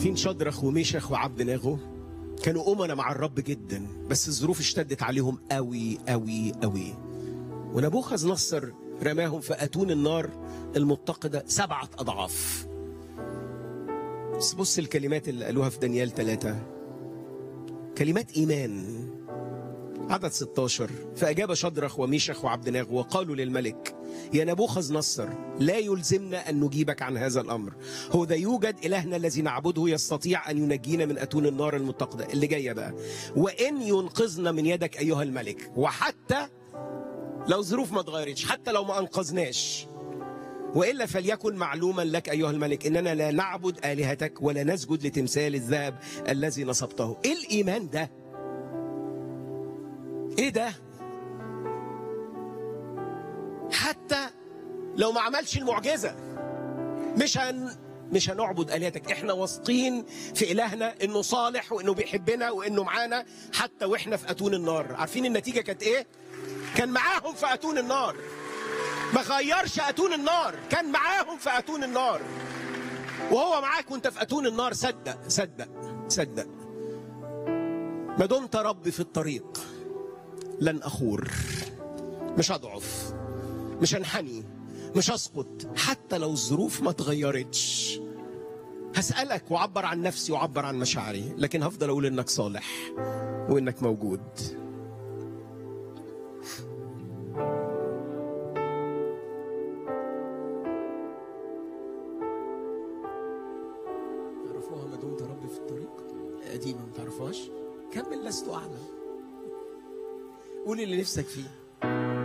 عارفين شدرخ وميشخ وعبد ناغو كانوا أمنا مع الرب جدا بس الظروف اشتدت عليهم قوي قوي قوي ونبوخذ نصر رماهم في أتون النار المتقدة سبعة أضعاف بس بص الكلمات اللي قالوها في دانيال ثلاثة كلمات إيمان عدد 16 فأجاب شدرخ وميشخ وعبد ناغو وقالوا للملك يا نبوخذ نصر لا يلزمنا أن نجيبك عن هذا الأمر هو ذا يوجد إلهنا الذي نعبده يستطيع أن ينجينا من أتون النار المتقدة اللي جاية بقى وإن ينقذنا من يدك أيها الملك وحتى لو ظروف ما اتغيرتش حتى لو ما أنقذناش وإلا فليكن معلوما لك أيها الملك إننا لا نعبد آلهتك ولا نسجد لتمثال الذهب الذي نصبته إيه الإيمان ده إيه ده حتى لو ما عملش المعجزة مش هن مش هنعبد آلهتك احنا واثقين في إلهنا إنه صالح وإنه بيحبنا وإنه معانا حتى وإحنا في أتون النار عارفين النتيجة كانت إيه؟ كان معاهم في أتون النار ما غيرش أتون النار كان معاهم في أتون النار وهو معاك وانت في أتون النار صدق صدق صدق ما دمت ربي في الطريق لن أخور مش هضعف مش هنحني مش هسقط حتى لو الظروف ما اتغيرتش هسألك وعبر عن نفسي وعبر عن مشاعري لكن هفضل أقول إنك صالح وإنك موجود تعرفوها ما دمت ربي في الطريق قديمة ما تعرفهاش كمل لست أعلم قول اللي نفسك فيه